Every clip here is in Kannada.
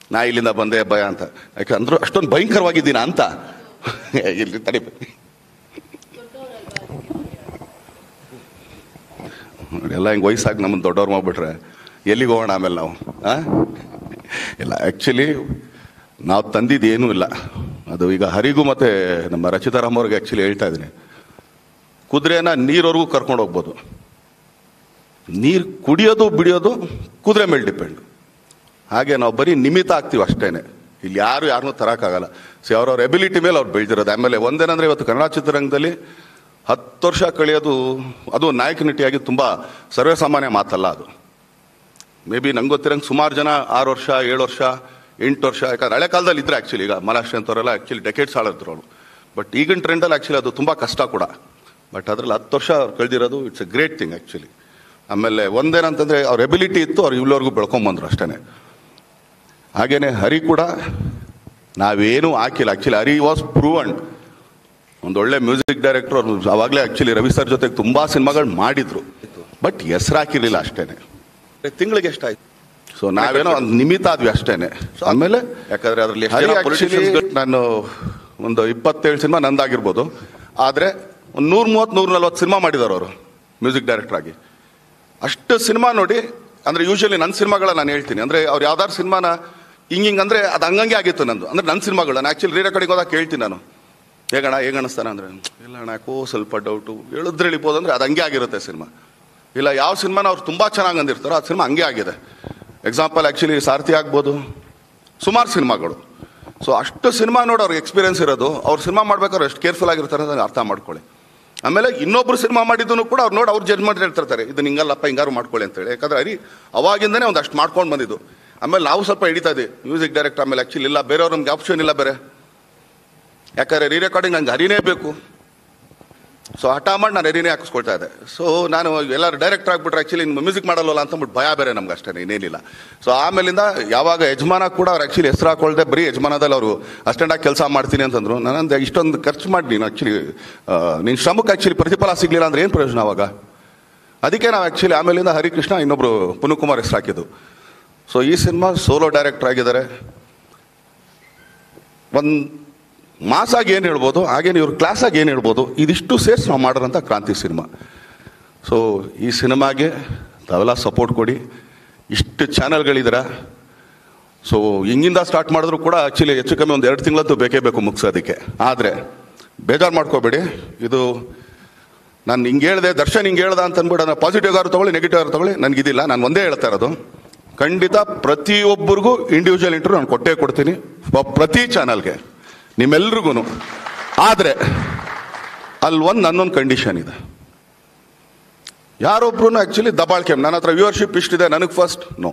ನಾ ಇಲ್ಲಿಂದ ಬಂದೆ ಭಯ ಅಂತ ಯಾಕೆ ಅಂದ್ರು ಅಷ್ಟೊಂದು ಭಯಂಕರವಾಗಿದ್ದೀನ ಅಂತ ಇಲ್ಲಿ ತಡಿ ನೋಡಿ, ಎಲ್ಲ ಹಿಂಗೆ ವಯಸ್ಸಾಗಿ ನಮ್ಮನ್ನು ದೊಡ್ಡವ್ರು ಮಾಡ್ಬಿಟ್ರೆ ಎಲ್ಲಿಗೆ ಹೋಗೋಣ ಆಮೇಲೆ ನಾವು ಆ? ಇಲ್ಲ ಆ್ಯಕ್ಚುಲಿ ನಾವು ತಂದಿದ್ದು ಏನೂ ಇಲ್ಲ ಅದು ಈಗ ಹರಿಗೂ ಮತ್ತೆ ನಮ್ಮ ರಚಿತಾರಾಮ್ ಅವ್ರಿಗೆ ಆ್ಯಕ್ಚುಲಿ ಹೇಳ್ತಾ ಇದ್ದೀನಿ ಕುದುರೆನ ನೀರವರೆಗೂ ಕರ್ಕೊಂಡು ಹೋಗ್ಬೋದು ನೀರು ಕುಡಿಯೋದು ಬಿಡಿಯೋದು ಕುದುರೆ ಮೇಲೆ ಡಿಪೆಂಡ್ ಹಾಗೆ ನಾವು ಬರೀ ನಿಮಿತ್ತ ಆಗ್ತೀವಿ ಅಷ್ಟೇನೆ ಇಲ್ಲಿ ಯಾರು ಯಾರನ್ನೂ ತರೋಕ್ಕಾಗಲ್ಲ ಸೊ ಅವ್ರವ್ರ ಎಬಿಲಿಟಿ ಮೇಲೆ ಅವ್ರು ಬೆಳೆದಿರೋದು ಆಮೇಲೆ ಒಂದೇನಂದ್ರೆ ಇವತ್ತು ಕನ್ನಡ ಚಿತ್ರರಂಗದಲ್ಲಿ ಹತ್ತು ವರ್ಷ ಕಳೆಯೋದು ಅದು ನಾಯಕ ನಟಿಯಾಗಿ ತುಂಬ ಸರ್ವೇಸಾಮಾನ್ಯ ಮಾತಲ್ಲ ಅದು ಮೇ ಬಿ ನಂಗೆ ಗೊತ್ತಿರಂಗೆ ಸುಮಾರು ಜನ ಆರು ವರ್ಷ ಏಳು ವರ್ಷ ಎಂಟು ವರ್ಷ ಯಾಕಂದ್ರೆ ಹಳೆ ಕಾಲದಲ್ಲಿ ಇದ್ರೆ ಆ್ಯಕ್ಚುಲಿ ಈಗ ಮಲಾಶ್ರೀ ಅಂತವರೆಲ್ಲ ಆ್ಯಕ್ಚುಲಿ ಡೆಕೆಟ್ಸ್ ಆಳಿದ್ರು ಅವರು ಬಟ್ ಈಗಿನ ಟ್ರೆಂಡಲ್ಲಿ ಆ್ಯಕ್ಚುಲಿ ಅದು ತುಂಬ ಕಷ್ಟ ಕೂಡ ಬಟ್ ಅದ್ರಲ್ಲಿ ಹತ್ತು ವರ್ಷ ಅವ್ರು ಕಳೆದಿರೋದು it's a great thing actually ಆಮೇಲೆ ಒಂದೇನಂತಂದರೆ ಅವ್ರ ಎಬಿಲಿಟಿ ಇತ್ತು ಅವ್ರು ಇಲ್ಲಿವರೆಗೂ ಬೆಳ್ಕೊಂಬಂದ್ರು ಅಷ್ಟೇ ಹಾಗೇನೆ ಹರಿ ಕೂಡ ನಾವೇನೂ ಹಾಕಿಲ್ಲ ಆ್ಯಕ್ಚುಲಿ ಹರಿ ವಾಸ್ ಪ್ರೂವನ್ ಒಂದು ಒಳ್ಳೆ ಮ್ಯೂಸಿಕ್ ಡೈರೆಕ್ಟರ್ ಅವ್ರು ಅವಾಗಲೇ ಆ್ಯಕ್ಚುಲಿ ರವಿ ಸರ್ ಜೊತೆಗೆ ತುಂಬ ಸಿನಿಮಾಗಳು ಮಾಡಿದ್ರು ಬಟ್ ಹೆಸರು ಹಾಕಿರಲಿಲ್ಲ ಅಷ್ಟೇನೆ ತಿಂಗಳಿಗೆ ಎಷ್ಟಾಯ್ತು ಸೊ ನಾವೇನೋ ಒಂದು ನಿಮಿತ್ತ ಆದ್ವಿ ಅಷ್ಟೇನೆ ಸೊ ಆಮೇಲೆ ಯಾಕಂದ್ರೆ ಅದ್ರಲ್ಲಿ ಎಷ್ಟು ಹರಿ ಜನ actually politicians ಗಳು- ನಾನು ಒಂದು ಇಪ್ಪತ್ತೇಳು ಸಿನಿಮಾ ನಂದಾಗಿರ್ಬೋದು ಆದರೆ ಒಂದು ನೂರ ಮೂವತ್ತು ನೂರ ನಲ್ವತ್ತು ಸಿನಿಮಾ ಮಾಡಿದಾರೆ ಅವರು ಮ್ಯೂಸಿಕ್ ಡೈರೆಕ್ಟರ್ ಆಗಿ ಅಷ್ಟು ಸಿನಿಮಾ ನೋಡಿ ಅಂದ್ರೆ ಯೂಶಲಿ ನನ್ನ ಸಿನಿಮಾಗಳ ನಾನು ಹೇಳ್ತೀನಿ ಅಂದ್ರೆ ಅವ್ರು ಯಾವ್ದಾದ್ರು ಸಿನಿಮಾನ ಹಿಂಗ್ ಹಿಂಗ್ ಅಂದ್ರೆ ಅದು ಹಂಗಂಗೆ ಆಗಿತ್ತು ನಂದು ಅಂದ್ರೆ ನನ್ನ ಸಿನಿಮಾಗಳು ನಾನು ಆಕ್ಚುಲಿ ರೀ ರೆಕಾರ್ಡಿಂಗ್ ಹೋದಾಗ ಕೇಳ್ತೀನಿ ನಾನು ಹೇಗಣ ಹೇಗೆ ಅನಿಸ್ತಾನೆ ಅಂದ್ರೆ ಇಲ್ಲ ಅಣ್ಣ ಯಾಕೋ ಸ್ವಲ್ಪ ಡೌಟು ಹೇಳಿದ್ರೆ ಇಳಿಬೋದು ಅಂದ್ರೆ ಅದು ಹಂಗೆ ಆಗಿರುತ್ತೆ ಸಿನಿಮಾ ಇಲ್ಲ ಯಾವ ಸಿನಿಮಾನ ಅವ್ರು ತುಂಬಾ ಚೆನ್ನಾಗಿ ಅಂದಿರ್ತಾರೋ ಆ ಸಿನಿಮಾ ಹಂಗೆ ಆಗಿದೆ ಎಕ್ಸಾಂಪಲ್ ಆಕ್ಚುಲಿ ಸಾರಥಿ ಆಗ್ಬೋದು ಸುಮಾರು ಸಿನಿಮಾಗಳು ಸೊ ಅಷ್ಟು ಸಿನಿಮಾ ನೋಡಿ ಅವ್ರಿಗೆ ಎಕ್ಸ್ಪೀರಿಯನ್ಸ್ ಇರೋದು ಅವ್ರು ಸಿನಿಮಾ ಮಾಡ್ಬೇಕಾದ್ರೆ ಎಷ್ಟು ಕೇರ್ಫುಲ್ ಆಗಿರ್ತಾರೆ ಅಂತ ಅರ್ಥ ಮಾಡ್ಕೊಳ್ಳಿ ಆಮೇಲೆ ಇನ್ನೊಬ್ರು ಸಿನಿಮಾ ಮಾಡಿದ್ದನ್ನು ಕೂಡ ಅವ್ರು ನೋಡಿ ಅವ್ರು ಜಡ್ಜ್ಮೆಂಟ್ ಹೇಳ್ತಿರ್ತಾರೆ ಇದನ್ನ ಹಿಂಗಲ್ಲಪ್ಪ ಹಿಂಗಾರು ಮಾಡ್ಕೊಳ್ಳಿ ಅಂತೇಳಿ ಯಾಕಂದ್ರೆ ಅರಿ ಅವಾಗಿಂದನೇ ಒಂದು ಅಷ್ಟು ಮಾಡ್ಕೊಂಡು ಬಂದಿದ್ದು ಆಮೇಲೆ ನಾವು ಸ್ವಲ್ಪ ಹಿಡಿತಾ ಇದ್ವಿ ಮ್ಯೂಸಿಕ್ ಡೈರೆಕ್ಟರ್ ಆಮೇಲೆ ಆಕ್ಚುಲಿ ಇಲ್ಲ ಬೇರೆಯವ್ರು ನಮ್ಗೆ ಆಪ್ಷನ್ ಇಲ್ಲ ಬೇರೆ ಯಾಕಂದ್ರೆ ರೀ ರೆಕಾರ್ಡಿಂಗ್ ನಂಗೆ ಹರಿನೇ ಬೇಕು ಸೊ ಹಠ ಮಾಡಿ ನಾನು ಹರಿನೇ ಹಾಕಿಸ್ಕೊಳ್ತಾ ಇದ್ದೆ ಸೊ ನಾನು ಎಲ್ಲರೂ ಡೈರೆಕ್ಟರ್ ಆಗ್ಬಿಟ್ರೆ ಆಕ್ಚುಲಿ ಮ್ಯೂಸಿಕ್ ಮಾಡಲ್ವಲ್ಲ ಅಂತ ಅಂದ್ಬಿಟ್ಟು ಭಯ ಬೇರೆ ನಮ್ಗೆ ಅಷ್ಟೇ ಇನ್ನೇನಿಲ್ಲ ಸೊ ಆಮೇಲಿಂದ ಯಾವಾಗ ಯಜಮಾನ ಕೂಡ ಅವ್ರು ಆಕ್ಚುಲಿ ಹೆಸರು ಹಾಕೊಳ್ದೆ ಬರೀ ಯಜಮಾನದಲ್ಲಿ ಅವರು ಅಸ್ಟೆಂಡಾಗಿ ಕೆಲಸ ಮಾಡ್ತೀನಿ ಅಂತಂದ್ರು ನಾನಂದು ಇಷ್ಟೊಂದು ಖರ್ಚು ಮಾಡಿ ನೀನು ಆಕ್ಚುಲಿ ನಿನ್ನ ಶ್ರಮಕ್ಕೆ ಆಕ್ಚುಲಿ ಪ್ರತಿಫಲ ಸಿಗ್ಲಿಲ್ಲ ಅಂದ್ರೆ ಏನು ಪ್ರಯೋಜನ ಅವಾಗ ಅದಕ್ಕೆ ನಾವು ಆಕ್ಚುಲಿ ಆಮೇಲಿಂದ ಹರಿಕೃಷ್ಣ ಇನ್ನೊಬ್ರು ಪುನುಕುಮಾರ್ ಹೆಸರು ಹಾಕಿದ್ದು ಸೊ ಈ ಸಿನಿಮಾ ಸೋಲೋ ಡೈರೆಕ್ಟರ್ ಆಗಿದ್ದಾರೆ ಒಂದು ಮಾಸಾಗಿ ಏನು ಹೇಳ್ಬೋದು ಹಾಗೇನೆ ಇವ್ರು ಕ್ಲಾಸಾಗಿ ಏನು ಹೇಳ್ಬೋದು ಇದಿಷ್ಟು ಸೇರಿಸಿ ನಾವು ಮಾಡೋರಂಥ ಕ್ರಾಂತಿ ಸಿನಿಮಾ ಸೊ ಈ ಸಿನಿಮಾಗೆ ತಾವೆಲ್ಲ ಸಪೋರ್ಟ್ ಕೊಡಿ ಇಷ್ಟು ಚಾನಲ್ಗಳಿದ್ದೀರ ಸೊ ಹಿಂಗಿಂದ ಸ್ಟಾರ್ಟ್ ಮಾಡಿದ್ರು ಕೂಡ ಆ್ಯಕ್ಚುಲಿ ಹೆಚ್ಚು ಕಮ್ಮಿ ಒಂದು ಎರಡು ತಿಂಗಳಂತೂ ಬೇಕೇ ಬೇಕು ಮುಗಿಸೋದಕ್ಕೆ ಆದರೆ ಬೇಜಾರು ಮಾಡ್ಕೋಬೇಡಿ ಇದು ನಾನು ಹಿಂಗೆ ಹೇಳಿದೆ ದರ್ಶನ್ ಹಿಂಗೆ ಹೇಳ್ದ ಅಂತ ಅಂದ್ಬಿಟ್ಟು ನಾನು ಪಾಸಿಟಿವ್ ಆರು ತಗೊಳ್ಳಿ ನೆಗೆಟಿವ್ ಆರು ತಗೊಳ್ಳಿ ನನಗಿದಿಲ್ಲ ನಾನು ಒಂದೇ ಹೇಳ್ತಾ ಇರೋದು ಖಂಡಿತ ಪ್ರತಿಯೊಬ್ಬರಿಗೂ ಇಂಡಿವಿಜುವಲ್ ಇಂಟರ್ವ್ಯೂ ನಾನು ಕೊಟ್ಟೇ ಕೊಡ್ತೀನಿ ಪ- ಪ್ರತಿ ಚಾನಲ್ಗೆ ನಿಮ್ಮೆಲ್ರಿಗೂ ಆದರೆ ಅಲ್ಲಿ ಒಂದು ನನ್ನೊಂದು ಕಂಡೀಷನ್ ಇದೆ ಯಾರೊಬ್ರು ಆ್ಯಕ್ಚುಲಿ ದಬಾಳ್ಕೆ ನನ್ನ ಹತ್ರ ವ್ಯೂವರ್ಶಿಪ್ ಇಷ್ಟಿದೆ ನನಗೆ ಫಸ್ಟ್ ನೋ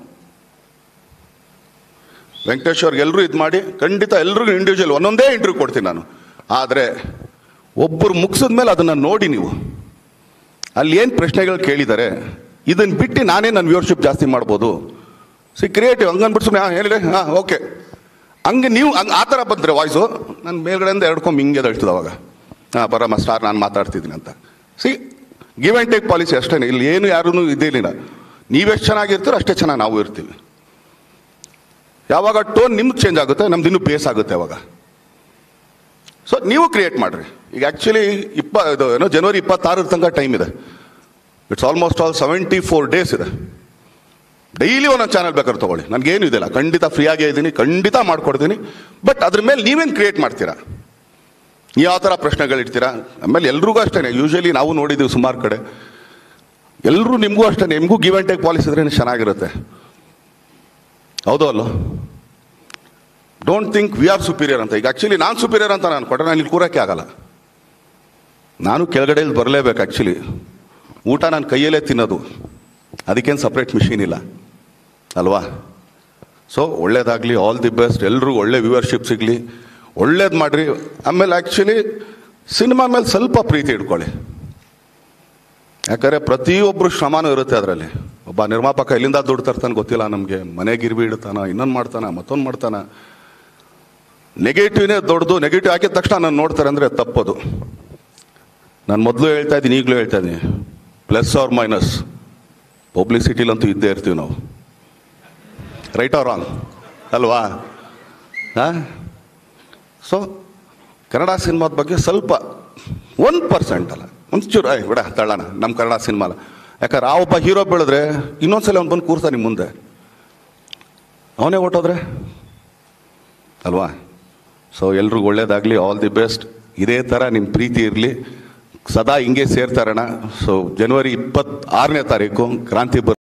ವೆಂಕಟೇಶ್ ಅವ್ರಿಗೆ ಎಲ್ಲರೂ ಇದು ಮಾಡಿ ಖಂಡಿತ ಎಲ್ರಿಗೂ ಇಂಡಿವಿಜುವಲ್ ಒಂದೊಂದೇ ಇಂಟರ್ವ್ಯೂ ಕೊಡ್ತೀನಿ ನಾನು ಆದರೆ ಒಬ್ಬರು ಮುಗಿಸಿದ ಮೇಲೆ ಅದನ್ನು ನೋಡಿ ನೀವು ಅಲ್ಲಿ ಏನು ಪ್ರಶ್ನೆಗಳು ಕೇಳಿದ್ದಾರೆ ಇದನ್ನು ಬಿಟ್ಟು ನಾನೇ ನನ್ನ ವ್ಯೂವರ್ಶಿಪ್ ಜಾಸ್ತಿ ಮಾಡ್ಬೋದು ಸಿ ಕ್ರಿಯೇಟಿವ್ ಹಂಗನ್ಬಿಟ್ಟು ಸುಮ್ಮನೆ ಹಾಂ ಹೇಳಿದೆ ಹಾಂ ಓಕೆ ಹಂಗೆ ನೀವು ಹಂಗೆ ಆ ಥರ ಬಂದರೆ ವಾಯ್ಸು ನಾನು ಮೇಲ್ಗಡೆಯಿಂದ ಎಡ್ಕೊಂಡ್ ಹಿಂಗೆ ಹೇಳ್ತದೆ ಅವಾಗ ಹಾಂ ಬರಮ್ಮ ಸ್ಟಾರ್ ನಾನು ಮಾತಾಡ್ತಿದ್ದೀನಿ ಅಂತ see give and take policy ಅಷ್ಟೇ ಇಲ್ಲಿ ಏನು ಯಾರೂ ಇದೇನಿಲ್ಲ ನೀವೆಷ್ಟು ಚೆನ್ನಾಗಿರ್ತೀರೋ ಅಷ್ಟೇ ಚೆನ್ನಾಗಿ ನಾವು ಇರ್ತೀವಿ ಯಾವಾಗ ಟೋನ್ ನಿಮ್ದು ಚೇಂಜ್ ಆಗುತ್ತೆ ನಮ್ದು ಇನ್ನೂ ಬೇಸ್ ಆಗುತ್ತೆ ಅವಾಗ ಸೊ ನೀವು ಕ್ರಿಯೇಟ್ ಮಾಡ್ರಿ ಈಗ ಆ್ಯಕ್ಚುಲಿ ಇಪ್ಪ ಇದು ಏನೋ ಜನವರಿ ಇಪ್ಪತ್ತಾರರ ತನಕ ಟೈಮ್ ಇದೆ it's almost all seventy four days ಇದೆ ಡೈಲಿ ಒಂದೊಂದು ಚಾನಲ್ ಬೇಕಾದ್ರೆ ತಗೊಳ್ಳಿ ನನಗೇನು ಇದೆಲ್ಲ ಖಂಡಿತ ಫ್ರೀಯಾಗೇ ಇದ್ದೀನಿ ಖಂಡಿತ ಮಾಡ್ಕೊಡ್ತೀನಿ ಬಟ್ ಅದ್ರ ಮೇಲೆ ನೀವೇನು ಕ್ರಿಯೇಟ್ ಮಾಡ್ತೀರಾ ನೀವು ಯಾವ ಥರ ಪ್ರಶ್ನೆಗಳಿಡ್ತೀರಾ ಆಮೇಲೆ ಎಲ್ರಿಗೂ ಅಷ್ಟೇ ಯೂಶಲಿ ನಾವು ನೋಡಿದ್ದೀವಿ ಸುಮಾರು ಕಡೆ ಎಲ್ಲರೂ ನಿಮಗೂ ಅಷ್ಟೇ ನಿಮಗೂ ಗಿವ್ ಆ್ಯಂಡ್ ಟೇಕ್ ಪಾಲಿಸಿ ಇದ್ರೆ ಚೆನ್ನಾಗಿರುತ್ತೆ ಹೌದೋ ಅಲ್ಲೋ don't think we are superior ಅಂತ ಈಗ ಆ್ಯಕ್ಚುಲಿ ನಾನು ಸುಪೀರಿಯರ್ ಅಂತ ನಾನು ಕೊಟ್ಟರೆ ನಾನು ಇಲ್ಲಿ ಕೂರಕ್ಕೆ ಆಗಲ್ಲ ನಾನು ಕೆಳಗಡೆಯಲ್ಲಿ ಬರಲೇಬೇಕು ಆ್ಯಕ್ಚುಲಿ ಊಟ ನಾನು ಕೈಯಲ್ಲೇ ತಿನ್ನೋದು ಅದಕ್ಕೇನು ಸಪ್ರೇಟ್ ಮಿಷಿನ್ ಇಲ್ಲ ಅಲ್ವಾ ಸೊ ಒಳ್ಳೇದಾಗಲಿ ಆಲ್ ದಿ ಬೆಸ್ಟ್ ಎಲ್ಲರೂ ಒಳ್ಳೆ ವ್ಯೂವರ್ಶಿಪ್ ಸಿಗಲಿ ಒಳ್ಳೇದು ಮಾಡಿರಿ ಆಮೇಲೆ ಆ್ಯಕ್ಚುಲಿ ಸಿನಿಮಾ ಮೇಲೆ ಸ್ವಲ್ಪ ಪ್ರೀತಿ ಇಟ್ಕೊಳ್ಳಿ ಯಾಕಂದರೆ ಪ್ರತಿಯೊಬ್ಬರು ಶ್ರಮನೂ ಇರುತ್ತೆ ಅದರಲ್ಲಿ ಒಬ್ಬ ನಿರ್ಮಾಪಕ ಎಲ್ಲಿಂದ ದುಡ್ಡು ತರ್ತಾನೆ ಗೊತ್ತಿಲ್ಲ ನಮಗೆ ಮನೆಗೆ ಗಿರ್ವಿ ಇಡ್ತಾನ ಇನ್ನೊಂದು ಮಾಡ್ತಾನ ಮತ್ತೊಂದು ಮಾಡ್ತಾನ ನೆಗೆಟಿವ್ನೇ ದೊಡ್ಡದು ನೆಗೆಟಿವ್ ಹಾಕಿದ ತಕ್ಷಣ ನಾನು ನೋಡ್ತಾರೆ ಅಂದರೆ ತಪ್ಪದು ನಾನು ಮೊದಲು ಹೇಳ್ತಾ ಇದ್ದೀನಿ ಈಗಲೂ ಹೇಳ್ತಾ ಇದ್ದೀನಿ ಪ್ಲಸ್ ಆರ್ ಮೈನಸ್ ಪಬ್ಲಿಸಿಟಿಲಂತೂ ಇದ್ದೇ ಇರ್ತೀವಿ ನಾವು ರೈಟ್ ಆರ್ ರಾಂಗ್ ಅಲ್ವಾ ಹಾಂ ಸೊ ಕನ್ನಡ ಸಿನಿಮಾದ ಬಗ್ಗೆ ಸ್ವಲ್ಪ ಒನ್ ಪರ್ಸೆಂಟ್ ಅಲ್ಲ ಒಂಚೂರು ಐ ಬಿಡ ತಳ್ಳೋಣ ನಮ್ಮ ಕನ್ನಡ ಸಿನಿಮಾ ಅಲ್ಲ ಯಾಕಂದ್ರೆ ಆ ಒಬ್ಬ ಹೀರೋ ಬೆಳೆದ್ರೆ ಇನ್ನೊಂದ್ಸಲ ಅವ್ನು ಬಂದು ಕೂರ್ತಾನೆ ನಿಮ್ಮ ಮುಂದೆ ಅವನೇ ಹೊಟ್ಟೋದ್ರೆ ಅಲ್ವಾ ಸೊ ಎಲ್ರಿಗೂ ಒಳ್ಳೇದಾಗಲಿ ಆಲ್ ದಿ ಬೆಸ್ಟ್ ಇದೇ ಥರ ನಿಮ್ಮ ಪ್ರೀತಿ ಇರಲಿ ಸದಾ ಹಿಂಗೆ ಸೇರ್ತಾರಣ ಸೊ ಜನವರಿ ಇಪ್ಪತ್ತಾರನೇ ತಾರೀಕು ಕ್ರಾಂತಿ ಬರ್